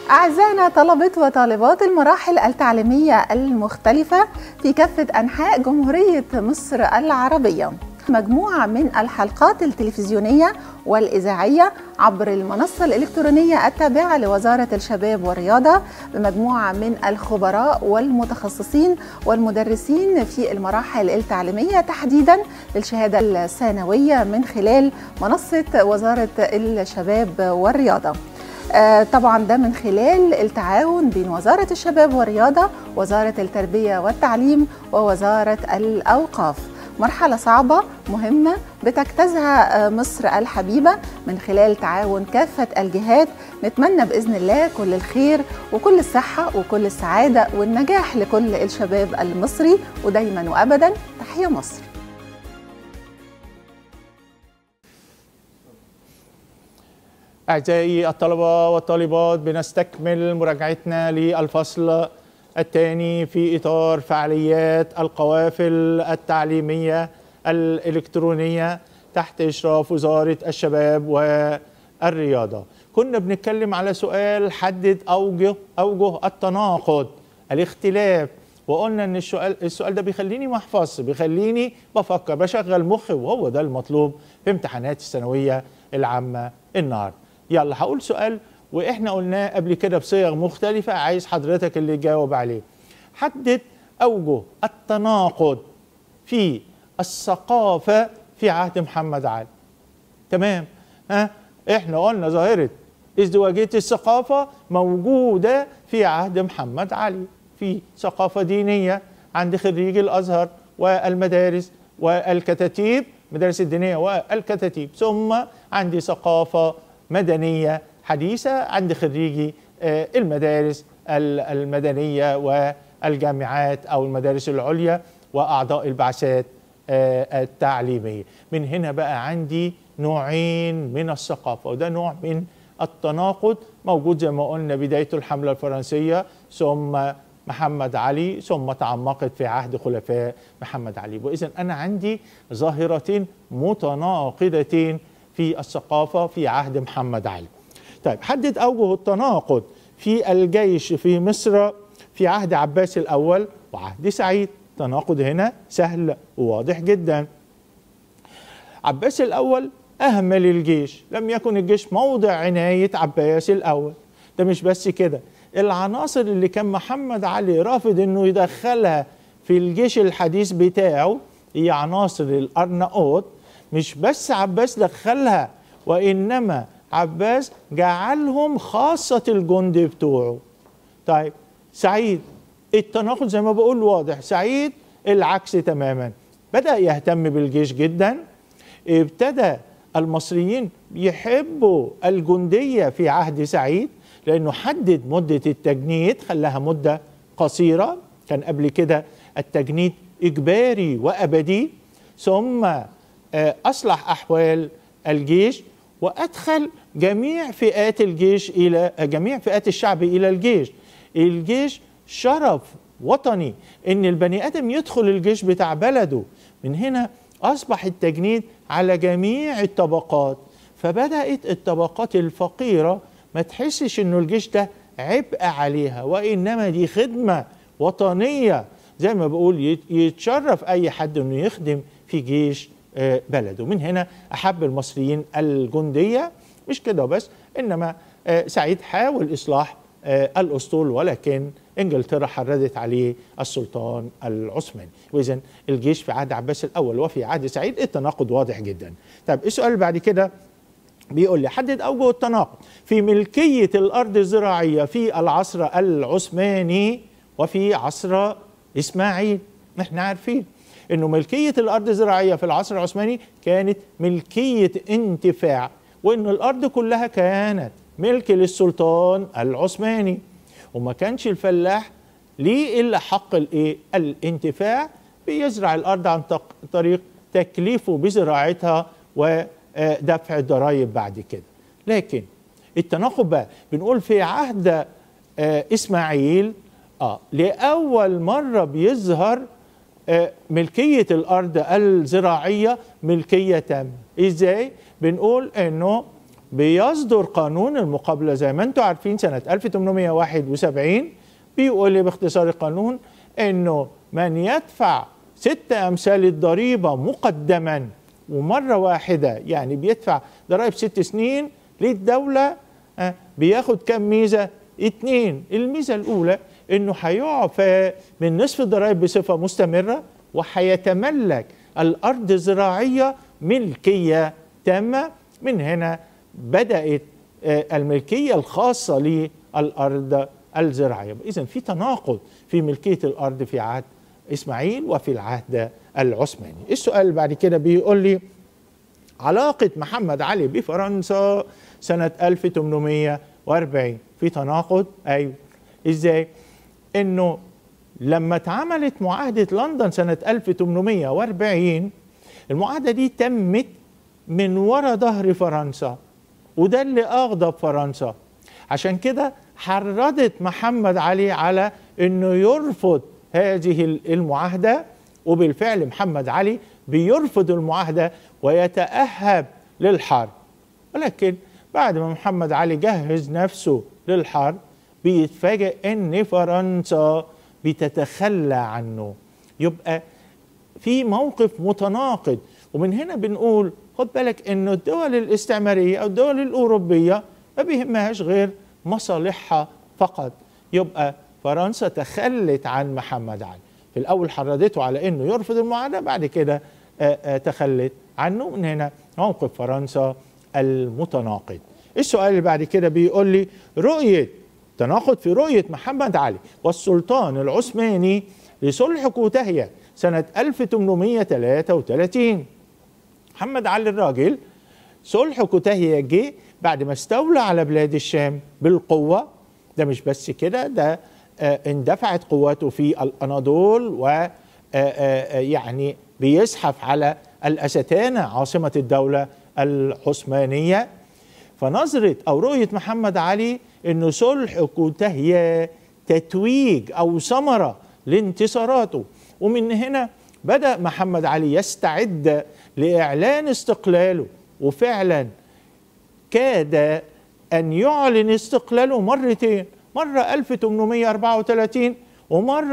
أعزائنا طلبة وطالبات المراحل التعليمية المختلفة في كافة أنحاء جمهورية مصر العربية مجموعة من الحلقات التلفزيونية والإذاعية عبر المنصة الإلكترونية التابعة لوزارة الشباب والرياضة بمجموعة من الخبراء والمتخصصين والمدرسين في المراحل التعليمية تحديدا للشهادة الثانوية من خلال منصة وزارة الشباب والرياضة آه، طبعا ده من خلال التعاون بين وزارة الشباب والرياضة وزارة التربية والتعليم ووزارة الأوقاف مرحلة صعبة مهمة بتجتازها آه، مصر الحبيبة من خلال تعاون كافة الجهات نتمنى بإذن الله كل الخير وكل الصحة وكل السعادة والنجاح لكل الشباب المصري ودايما وأبدا تحية مصر أعزائي الطلبة والطالبات بنستكمل مراجعتنا للفصل الثاني في إطار فعاليات القوافل التعليمية الإلكترونية تحت إشراف وزارة الشباب والرياضة كنا بنتكلم على سؤال حدد أوجه أوجه التناقض الاختلاف وقلنا ان السؤال السؤال ده بيخليني محفظ بيخليني بفكر بشغل مخي وهو ده المطلوب في امتحانات الثانويه العامه النهارده يلا هقول سؤال واحنا قلناه قبل كده بصيغ مختلفه عايز حضرتك اللي تجاوب عليه حدد اوجه التناقض في الثقافه في عهد محمد علي تمام ها احنا قلنا ظاهره ازدواجيه الثقافه موجوده في عهد محمد علي في ثقافه دينيه عند خريجي الازهر والمدارس والكتاتيب مدارس الدينيه والكتاتيب ثم عندي ثقافه مدنيه حديثه عند خريجي آه، المدارس ال- المدنيه والجامعات او المدارس العليا واعضاء البعثات آه، التعليميه من هنا بقى عندي نوعين من الثقافه وده نوع من التناقض موجود زي ما قلنا بدايه الحمله الفرنسيه ثم محمد علي ثم تعمقت في عهد خلفاء محمد علي واذا انا عندي ظاهرتين متناقضتين في الثقافه في عهد محمد علي طيب حدد اوجه التناقض في الجيش في مصر في عهد عباس الاول وعهد سعيد تناقض هنا سهل وواضح جدا عباس الاول اهمل الجيش لم يكن الجيش موضع عنايه عباس الاول ده مش بس كده العناصر اللي كان محمد علي رافض انه يدخلها في الجيش الحديث بتاعه هي عناصر الارناؤوط مش بس عباس دخلها وانما عباس جعلهم خاصه الجند بتوعه طيب سعيد التناقض زي ما بقول واضح سعيد العكس تماما بدا يهتم بالجيش جدا ابتدى المصريين يحبوا الجنديه في عهد سعيد لانه حدد مده التجنيد خلاها مده قصيره كان قبل كده التجنيد اجباري وابدي ثم آه، اصلح احوال الجيش وادخل جميع فئات الجيش الى جميع فئات الشعب الى الجيش الجيش شرف وطني ان البني ادم يدخل الجيش بتاع بلده من هنا اصبح التجنيد على جميع الطبقات فبدات الطبقات الفقيره ما تحسش انه الجيش ده عبء عليها وانما دي خدمه وطنيه زي ما بقول يت- يتشرف اي حد انه يخدم في جيش آه، بلده من هنا احب المصريين الجنديه مش كده بس انما آه، سعيد حاول اصلاح آه، الاسطول ولكن انجلترا حردت عليه السلطان العثماني واذا الجيش في عهد عباس الاول وفي عهد سعيد التناقض واضح جدا طيب السؤال اللي بعد كده بيقول لي حدد اوجه التناقض في ملكيه الارض الزراعيه في العصر العثماني وفي عصر اسماعيل احنا عارفين انه ملكيه الارض الزراعيه في العصر العثماني كانت ملكيه انتفاع وان الارض كلها كانت ملك للسلطان العثماني وما كانش الفلاح ليه الا حق الايه الانتفاع بيزرع الارض عن تق- طريق تكليفه بزراعتها ودفع الضرائب بعد كده لكن التناقض بقى بنقول في عهد آه، اسماعيل اه لاول مره بيظهر آه، ملكيه الارض الزراعيه ملكيه تامه ازاي بنقول انه بيصدر قانون المقابله زي ما انتم عارفين سنه 1871 بيقول لي باختصار القانون انه من يدفع ست امثال الضريبه مقدما ومره واحده يعني بيدفع ضرائب ست سنين للدوله آه، بياخد كم ميزه؟ اتنين الميزه الاولى انه هيعفى من نصف الضرائب بصفه مستمره وهيتملك الارض الزراعيه ملكيه تامه من هنا بدات آه، الملكيه الخاصه للارض الزراعيه اذا في تناقض في ملكيه الارض في عهد اسماعيل وفي العهد العثماني السؤال اللي بعد كده بيقول لي علاقة محمد علي بفرنسا سنة 1840 في تناقض أيوة إزاي إنه لما اتعملت معاهدة لندن سنة 1840 المعاهدة دي تمت من وراء ظهر فرنسا وده اللي أغضب فرنسا عشان كده حرضت محمد علي على انه يرفض هذه المعاهده وبالفعل محمد علي بيرفض المعاهده ويتاهب للحرب ولكن بعد ما محمد علي جهز نفسه للحرب بيتفاجئ ان فرنسا بتتخلى عنه يبقى في موقف متناقض ومن هنا بنقول خد بالك انه الدول الاستعماريه او الدول الاوروبيه ما بيهمهاش غير مصالحها فقط يبقى فرنسا تخلت عن محمد علي في الاول حرضته على انه يرفض المعاهده بعد كده آه، آه، تخلت عنه من هنا موقف فرنسا المتناقض السؤال اللي بعد كده بيقول لي رؤيه تناقض في رؤيه محمد علي والسلطان العثماني لصلح كوتاهيه سنه 1833 محمد علي الراجل صلح كوتاهيه جه بعد ما استولى على بلاد الشام بالقوه ده مش بس كده ده آه، اندفعت قواته في الاناضول و آه، آه، يعني بيزحف على الاستانه عاصمه الدوله العثمانيه فنظره او رؤيه محمد علي انه صلح كوتاهيه تتويج او ثمره لانتصاراته ومن هنا بدا محمد علي يستعد لاعلان استقلاله وفعلا كاد أن يعلن استقلاله مرتين مرة 1834 ومرة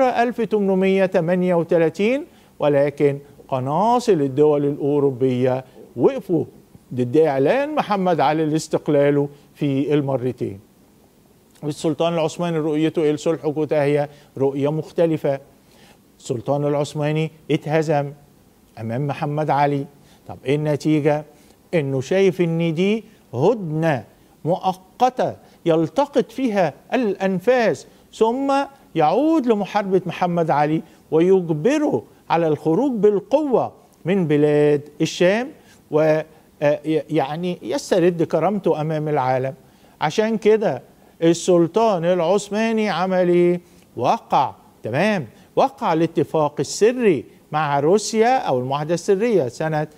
1838 ولكن قناصل الدول الأوروبية وقفوا ضد إعلان محمد علي لاستقلاله في المرتين السلطان العثماني رؤيته إيه لصلح كوتاهية رؤية مختلفة السلطان العثماني اتهزم أمام محمد علي طب إيه النتيجة؟ إنه شايف إن دي هدنة مؤقتة يلتقط فيها الأنفاس ثم يعود لمحاربة محمد علي ويجبره على الخروج بالقوة من بلاد الشام ويعني يسترد كرامته أمام العالم عشان كده السلطان العثماني عمل ايه؟ وقع تمام وقع الاتفاق السري مع روسيا او المعاهده السريه سنه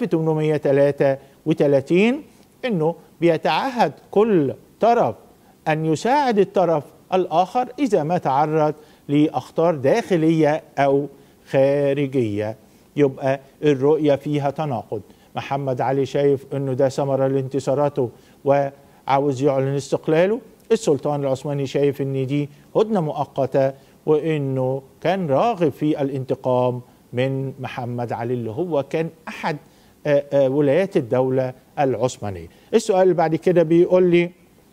1833 انه بيتعهد كل طرف ان يساعد الطرف الاخر اذا ما تعرض لاخطار داخليه او خارجيه يبقى الرؤيه فيها تناقض محمد علي شايف انه ده ثمره لانتصاراته وعاوز يعلن استقلاله السلطان العثماني شايف ان دي هدنه مؤقته وانه كان راغب في الانتقام من محمد علي اللي هو كان احد آه، آه، ولايات الدوله العثمانيه. السؤال اللي بعد كده بيقول لي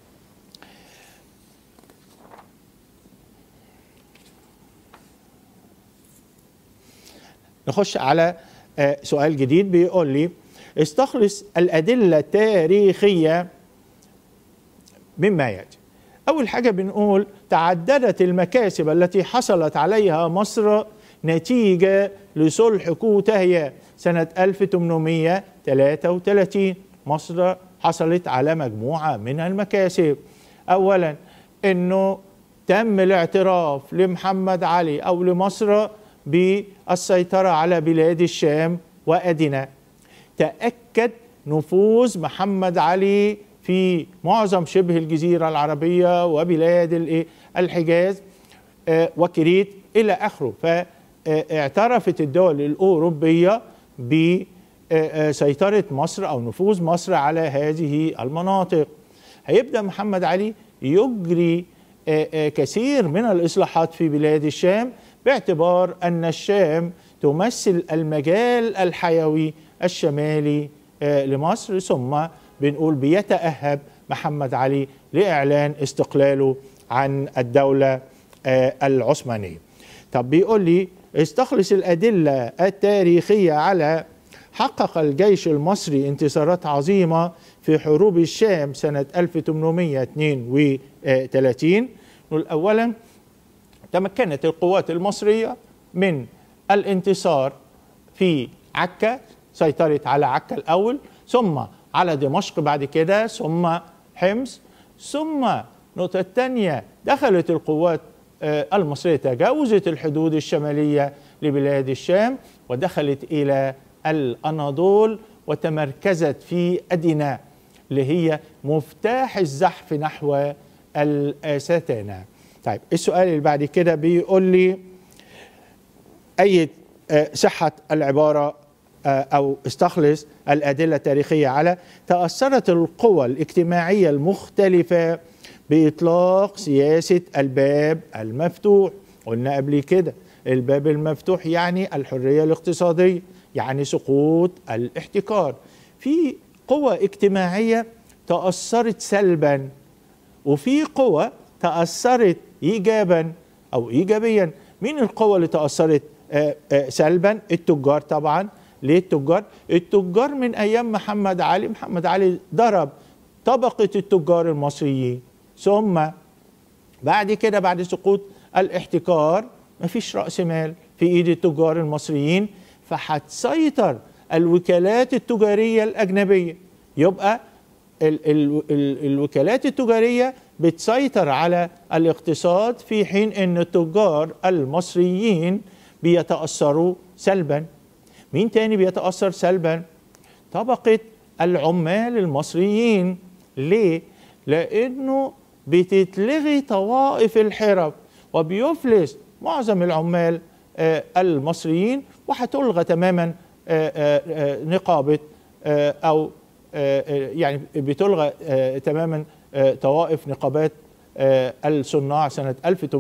نخش على آه، سؤال جديد بيقول لي استخلص الادله التاريخيه مما ياتي. اول حاجه بنقول تعددت المكاسب التي حصلت عليها مصر نتيجه لصلح كوتاهيه سنه 1833 مصر حصلت على مجموعه من المكاسب. اولا انه تم الاعتراف لمحمد علي او لمصر بالسيطره على بلاد الشام وادنى. تاكد نفوذ محمد علي في معظم شبه الجزيره العربيه وبلاد الإيه؟ الحجاز آه، وكريت الى اخره فاعترفت الدول الاوروبيه سيطرة مصر أو نفوذ مصر على هذه المناطق هيبدأ محمد علي يجري كثير من الإصلاحات في بلاد الشام باعتبار أن الشام تمثل المجال الحيوي الشمالي لمصر ثم بنقول بيتأهب محمد علي لإعلان استقلاله عن الدولة العثمانية طب بيقول لي استخلص الأدلة التاريخية على حقق الجيش المصري انتصارات عظيمة في حروب الشام سنة 1832 نقول أولا تمكنت القوات المصرية من الانتصار في عكا سيطرت على عكا الأول ثم على دمشق بعد كده ثم حمص ثم النقطة الثانية دخلت القوات المصرية تجاوزت الحدود الشمالية لبلاد الشام ودخلت إلى الأناضول وتمركزت في أدنى اللي هي مفتاح الزحف نحو الستانة طيب السؤال اللي بعد كده بيقول لي أي صحة العبارة أو استخلص الأدلة التاريخية على تأثرت القوى الاجتماعية المختلفة بإطلاق سياسة الباب المفتوح قلنا قبل كده الباب المفتوح يعني الحرية الاقتصادية يعني سقوط الاحتكار في قوى اجتماعية تأثرت سلبا وفي قوى تأثرت إيجابا أو إيجابيا مين القوى اللي تأثرت آآ آآ سلبا التجار طبعا ليه التجار التجار من أيام محمد علي محمد علي ضرب طبقة التجار المصريين ثم بعد كده بعد سقوط الاحتكار مفيش رأس مال في ايد التجار المصريين فهتسيطر الوكالات التجارية الأجنبية يبقى ال ال ال الوكالات التجارية بتسيطر على الاقتصاد في حين ان التجار المصريين بيتأثروا سلبا مين تاني بيتأثر سلبا طبقة العمال المصريين ليه لانه بتتلغي طوائف الحرف وبيفلس معظم العمال المصريين وهتلغى تماما نقابة أو يعني بتلغى تماما طوائف نقابات الصناع سنة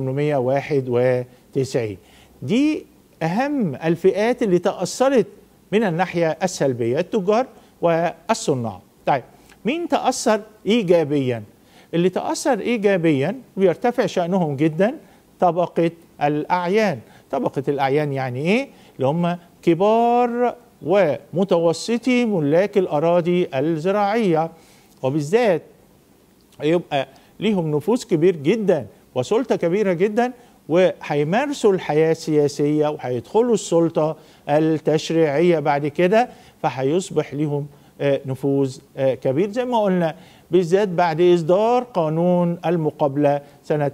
1891 دي أهم الفئات اللي تأثرت من الناحية السلبية التجار والصناع طيب مين تأثر إيجابيا اللي تأثر إيجابيا ويرتفع شأنهم جدا طبقة الأعيان طبقة الأعيان يعني إيه؟ اللي هم كبار ومتوسطي ملاك الأراضي الزراعية وبالذات يبقى ليهم نفوذ كبير جدا وسلطة كبيرة جدا وهيمارسوا الحياة السياسية وهيدخلوا السلطة التشريعية بعد كده فهيصبح ليهم نفوذ كبير زي ما قلنا بالذات بعد إصدار قانون المقابلة سنة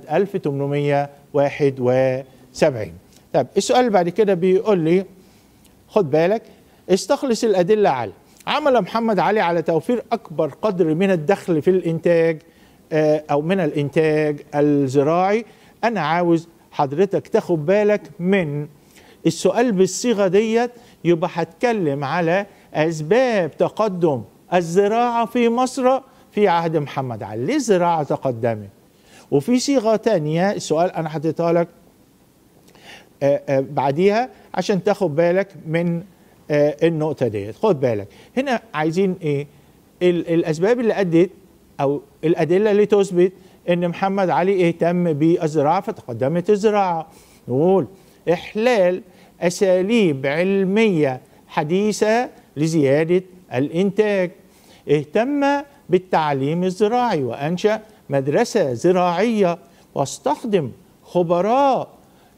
1871 طيب السؤال اللي بعد كده بيقول لي خد بالك استخلص الأدلة على عمل محمد علي على توفير أكبر قدر من الدخل في الإنتاج أو من الإنتاج الزراعي أنا عاوز حضرتك تاخد بالك من السؤال بالصيغة ديت يبقى هتكلم على أسباب تقدم الزراعة في مصر في عهد محمد علي ليه الزراعة تقدمت وفي صيغة تانية السؤال أنا حطيتها لك آآ آآ بعديها عشان تاخد بالك من النقطة ديت خد بالك هنا عايزين ايه الأسباب اللي أدت أو الأدلة اللي تثبت ان محمد علي اهتم بالزراعة فتقدمت الزراعة نقول إحلال أساليب علمية حديثة لزيادة الإنتاج اهتم بالتعليم الزراعي وأنشأ مدرسة زراعية واستخدم خبراء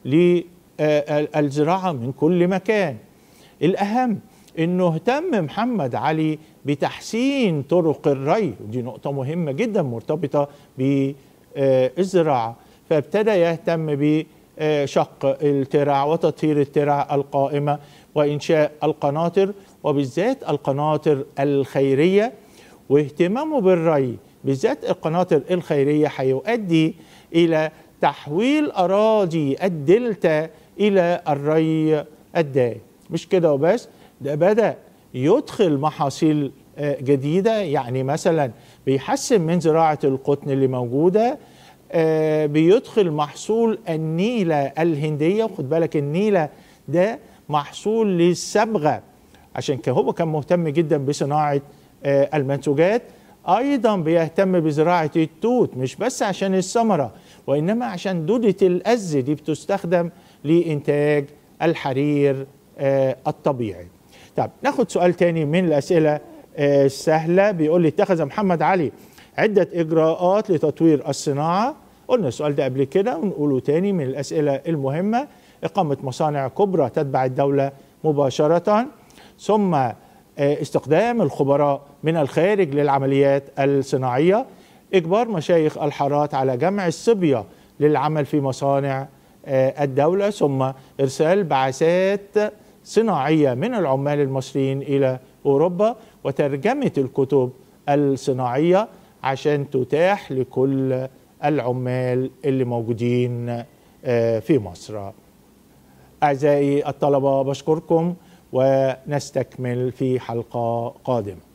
للزراعة من كل مكان الأهم أنه اهتم محمد علي بتحسين طرق الري دي نقطة مهمة جدا مرتبطة بالزراعة فابتدى يهتم بشق الترع وتطهير الترع القائمة وإنشاء القناطر وبالذات القناطر الخيرية واهتمامه بالري بالذات القناطر الخيرية هيؤدي إلى تحويل أراضي الدلتا إلى الري الدائم مش كده وبس ده بدأ يدخل محاصيل جديدة يعني مثلا بيحسن من زراعة القطن اللي موجودة بيدخل محصول النيلة الهندية وخد بالك النيلة ده محصول للصبغة عشان كده هو كان مهتم جدا بصناعة المنسوجات ايضا بيهتم بزراعه التوت مش بس عشان الثمره وانما عشان دوده الأز دي بتستخدم لانتاج الحرير الطبيعي طب ناخد سؤال تاني من الاسئله السهله بيقول لي اتخذ محمد علي عده اجراءات لتطوير الصناعه قلنا السؤال ده قبل كده ونقوله تاني من الاسئله المهمه اقامه مصانع كبرى تتبع الدوله مباشره ثم استخدام الخبراء من الخارج للعمليات الصناعيه اجبار مشايخ الحارات على جمع الصبيه للعمل في مصانع الدوله ثم ارسال بعثات صناعيه من العمال المصريين الى اوروبا وترجمه الكتب الصناعيه عشان تتاح لكل العمال اللي موجودين في مصر اعزائي الطلبه بشكركم ونستكمل في حلقه قادمه